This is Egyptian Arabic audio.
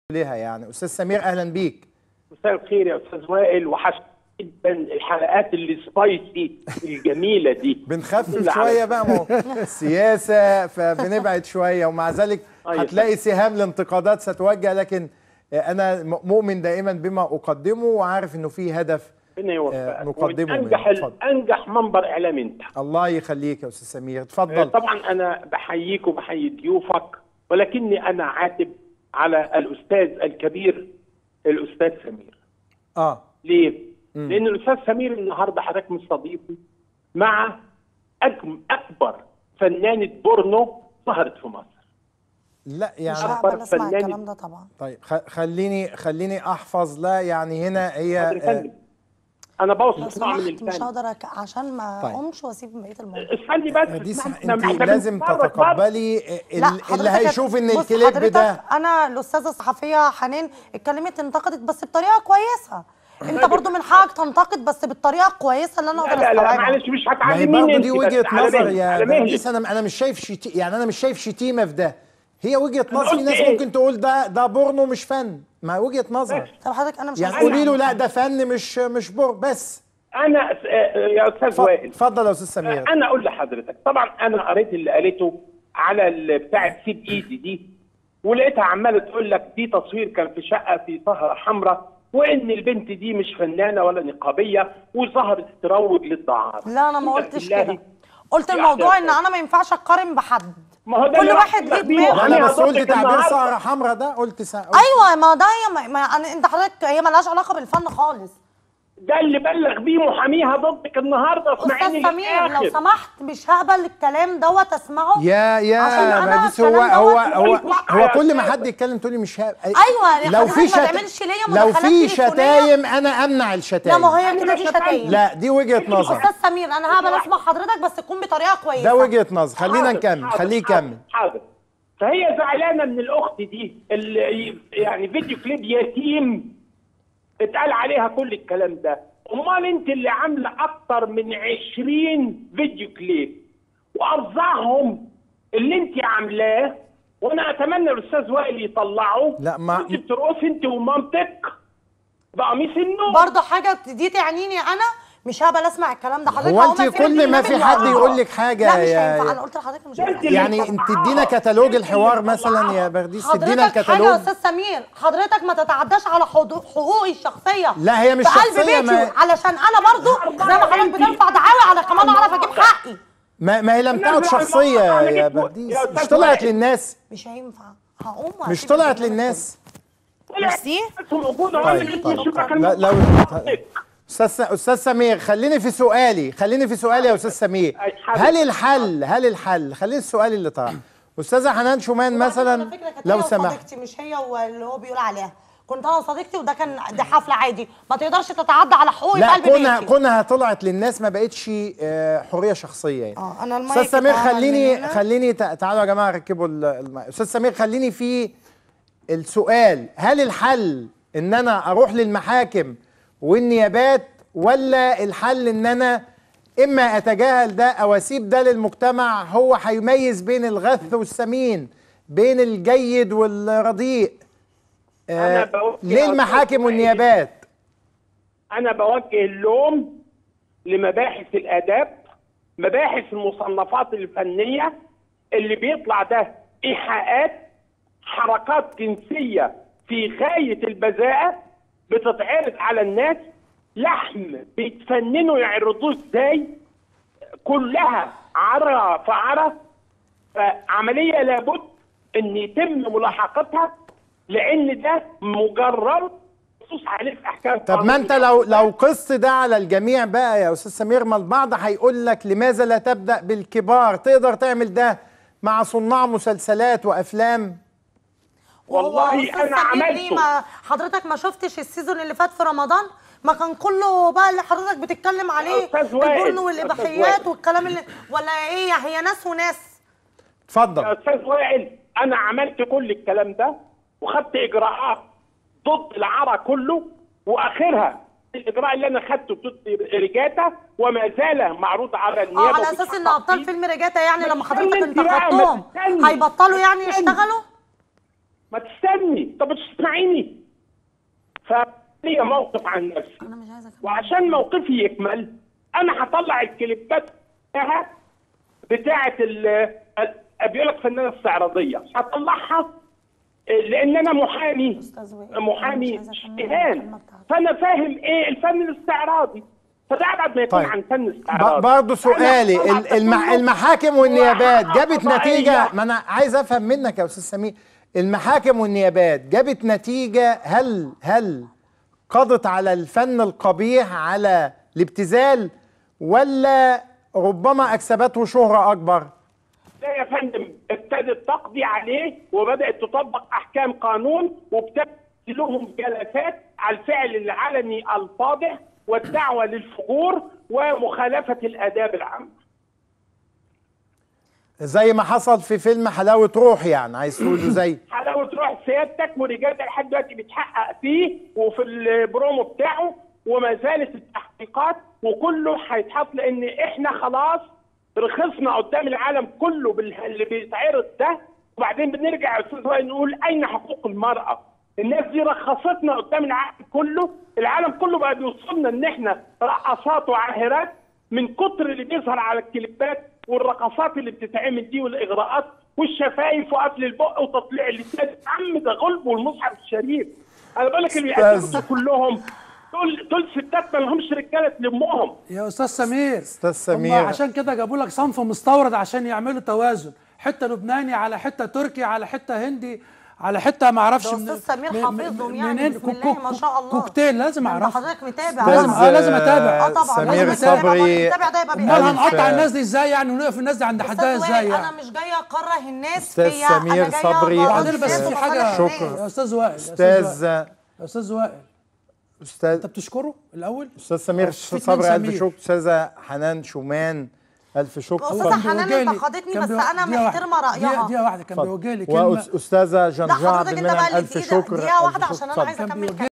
لها يعني استاذ سمير اهلا بيك مساء الخير يا استاذ وائل وحشت جدا الحلقات اللي سبايسي الجميله دي بنخفف شويه بقى ما هو السياسه فبنبعد شويه ومع ذلك أيوة. هتلاقي سهام الانتقادات ستوجه لكن انا مؤمن دائما بما اقدمه وعارف انه في هدف ربنا آه، يوفقك نقدمه ومن انجح منه. اتفضل. انجح منبر اعلامي انت الله يخليك يا استاذ سمير آه، اتفضل طبعا انا بحييك وبحيي ضيوفك ولكني انا عاتب على الاستاذ الكبير الاستاذ سمير اه ليه؟ لان الاستاذ سمير النهارده حضرتك مستضيفه مع أجم اكبر فنانه بورنو ظهرت في مصر لا يعني أكبر لا اسمع فنان- الكلام ده طبعا طيب خ- خليني خليني احفظ لا يعني هنا هي حاضر يا آه، فندم. انا لو بوصف نوع من سمحت مش الفن هقدر أك... عشان ما طيب. اقومش واسيب بقيه الموضوع اسالني بس دي اسمعني. صح إحنا انت إحنا لازم بنتفرج برضه. تتقبلي ال- اللي حضرتك هيشوف ان بص الكليب حضرتك ده انا الاستاذه الصحفيه حنان اتكلمت انتقدت بس بطريقه كويسه انت برضو من حقك تنتقد بس بالطريقه الكويسه اللي انا لا اقدر لا لا استوعبها معلش مش ما هي هتعلميني برضه انت دي بس وجهه على نظر مهلك، يا على برديس مهلك. انا انا مش شايف شتي يعني انا مش شايف شتيمه في ده هي وجهه نظر في قلت ناس إيه؟ ممكن تقول ده ده بورنو مش فن ما وجهه نظر طب حضرتك انا مش يعني عايزة قولي له أسمع. لا ده فن مش مش بور بس انا س- آه، يا استاذ اتفضل وائل اتفضل يا استاذ سمير انا اقول لحضرتك طبعا انا قريت اللي قالته على ال- بتاعه سيب ايدي دي ولقيتها عماله تقول لك دي تصوير كان في شقه في سهره حمراء وان البنت دي مش فنانه ولا نقابيه وظهرت تروج للدعاره لا انا ما قلت قلتش بالله كده قلت يا الموضوع أحمد. ان انا ما ينفعش اقارن بحد ما هو ده كل اللي واحد بحكي ليه لك بيه. دماغه لا لا أنا بس قلت هضبطك تعبير النهاردة. سهره حمراء ده قلت سا... قلت ايوه ما ده هي ما أنا- انت حضرتك هي ملهاش علاقه بالفن خالص ده اللي بلغ بيه محاميها ضدك النهارده اسمعيني استاذ سمير لو للآخر. سمحت مش هقبل الكلام دوت اسمعه يا يا عشان أنا برديس هو الكلام هو دوت هو بقولك هو يا كل ما أستاذ. حد يتكلم تقولي مش ها... أيوة، لو حضرتك في ما شت... تعملش ليا لو مداخلات في تليفونية. شتايم انا امنع لا الشتايم ما هي كده أنا دي شتمت. شتايم لا دي وجهه نظر استاذ سمير انا هقبل اسمع حضرتك بس تكون بطريقه كويسه ده وجهه نظر خلينا حاضر، نكمل حاضر، خليه حاضر، يكمل حاضر فهي زعلانه من الاخت دي اللي يعني فيديو كليب يتيم اتقال عليها كل الكلام ده امال انت اللي عامله اكتر من 20 فيديو كليب وافظعهم اللي انت عاملاه وانا اتمنى الاستاذ وائل يطلعه لا، ما- انت بترقصي انت ومامتك بقميص النوم برضه حاجه دي تعنيني انا مش هقبل اسمع الكلام ده حضرتك هو هقوم انت أسيب كل ما البرنامج في حد وأقعد. يقول لك حاجه لا مش يا- هينفع انا قلت لحضرتك مش انت هينفع اللي يعني انت تدينا كتالوج الحوار مثلا يا برديس تدينا حضرتك حاجه يا الكتالوج استاذ سمير حضرتك ما تتعداش على حدو- حقوقي الشخصيه لا، هي مش في قلب شخصية، بيتي ما- علشان انا برضو زي ما حضرتك بترفع دعاوي على كمان اعرف اجيب حقي ما, ما هي لم تعد لا، شخصيه لا، لا، يا يا برديس أستاذ مش طلعت وائل. للناس مش هينفع هقوم مش وهسيب طلعت البرنامج للناس ميرسي. موجوده طيب طيب لا لو استاذ استاذ سمير خليني في سؤالي خليني في سؤالي يا استاذ سمير أي حاضر. هل الحل هل الحل خليني السؤال اللي طرح استاذه حنان شومان على مثلا فكرة كانت لو هي سمحت وصديقتي مش هي واللي هو بيقول عليها كنت انا وصديقتي وده كان دي حفله عادي ما تقدرش تتعدى على حقوقي في لا قلب كونها بيتي كونها طلعت للناس ما بقتش آه، حريه شخصيه يعني اه انا المايك استاذ سمير اتعمل من خليني هنا. خليني تع- تعالوا يا جماعه ركبوا ال- المايك استاذ سمير خليني في السؤال هل الحل ان انا اروح للمحاكم والنيابات ولا الحل ان انا اما اتجاهل ده او اسيب ده للمجتمع هو هيميز بين الغث والسمين بين الجيد والرديء أنا آه بوجه ليه المحاكم أصوات والنيابات انا بوجه اللوم لمباحث الاداب مباحث المصنفات الفنيه اللي بيطلع ده ايحاءات حركات جنسيه في غايه البذاءه بتتعرض على الناس لحم بيتفننوا يعرضوه ازاي كلها عرى فعرى فعمليه لابد ان يتم ملاحقتها لان ده مجرد نصوص عليه في احكام طب ما انت لو لو قست ده على الجميع بقى يا استاذ سمير ما البعض هيقول لك لماذا لا تبدا بالكبار تقدر تعمل ده مع صناع مسلسلات وافلام وهو والله أستاذ أنا سمير ليه عملته. ما حضرتك ما شفتش السيزون اللي فات في رمضان ما كان كله بقى اللي حضرتك بتتكلم عليه أستاذ وائل، البورن أستاذ والاباحيات وائل. والكلام اللي ولا ايه هي ناس وناس يا اتفضل استاذ وائل انا عملت كل الكلام ده وخدت اجراءات ضد العرى كله واخرها الاجراء اللي انا خدته ضد ريجاتا وما زال معروض على اه النيابه على اساس ان ابطال فيلم رجاتا يعني لما ما حضرتك تستني انت بقى، ما انتقدتهم تستني. هيبطلوا يعني استني. يشتغلوا ما تستني طب مش تسمعيني فليا موقف عن نفسي انا مش عايزه أكمل. وعشان موقفي يكمل انا هطلع الكليبات بتاعها بتاعه ال ال- بيقول لك فنانه استعراضيه هطلعها لان انا محامي أستاذ وائل، أنا محامي مش عايزة أكمل اجتهاد الكلمة بتاعتك. فانا فاهم ايه الفن الاستعراضي فده ابعد ما يكون طيب. عن فن ب- استعراضي برضه سؤالي أنا ال- المح كله المحاكم والنيابات هو جابت قضائية. نتيجة ما أنا عايز أفهم منك يا أستاذ سمير المحاكم والنيابات جابت نتيجة هل هل قضت على الفن القبيح على الابتذال ولا ربما أكسبته شهرة أكبر؟ لا يا فندم ابتدت تقضي عليه وبدات تطبق احكام قانون وابتدت لهم جلسات على الفعل العلني الفاضح والدعوه للفجور ومخالفه الاداب العامه. زي ما حصل في فيلم حلاوة روح يعني عايز تقوله زي حلاوه روح سيادتك ورجال لحد دلوقتي بيتحقق فيه وفي البرومو بتاعه وما زالت التحقيقات وكله هيتحط لان احنا خلاص رخصنا قدام العالم كله باللي بيتعرض ده وبعدين بنرجع يا استاذ وائل نقول اين حقوق المراه؟ الناس دي رخصتنا قدام العالم كله، العالم كله بقى بيوصلنا ان احنا رقصات وعاهرات من كتر اللي بيظهر على الكليبات والرقصات اللي بتتعمل دي والاغراءات والشفايف وقفل البق وتطليع اللسان، يا عم ده غلب والمصحف الشريف. انا بقول لك اللي بيقدموا كلهم دول دول ستات ما لهمش رجاله لامهم. يا استاذ سمير أستاذ هم سمير. عشان كده جابوا لك صنف مستورد عشان يعملوا توازن حته لبناني على حته تركي على حته هندي على حته ما اعرفش ده من- أستاذ سمير من- حافظهم من- يعني، منين بسم كوك- الله كوك- ما شاء الله. كوكتيل لازم ده انت اعرفه حضرتك متابع أستاذ، لازم- آه، لازم أتابع. اه طبعا سمير لازم أتابع. صبري واللي متابع ده يبقى امال بيعمل ألف- هنقطع حاجة. الناس دي ازاي يعني ونقف الناس دي عند حدها استاذ ازاي وائل انا يعني مش جايه اكره الناس أستاذ فيا سمير انا جايه صبري. بقول بعدين بس الناس في وبصالح حاجه شكرا. يا استاذ وائل يا استاذ وائل أستاذ يا استاذ وائل أستاذ انت بتشكره الاول استاذ سمير في اتنين صبري الف سمير. شكر استاذه حنان شومان الف شكر أستاذة كان حنان بيوجه لي- انتقدتني كان بس بيو- أنا دقيقة محترمة واحدة. رأيها. دقيقة- دقيقة واحدة كان اتفضل. بيوجه لي كلمة واستاذه جنجاع لا عبد حضرتك انت بقى المنعم اللي الف في ايدك شكر دقيقه ألف واحده شكر. عشان انا اتفضل. عايزه كان اكمل بيوجه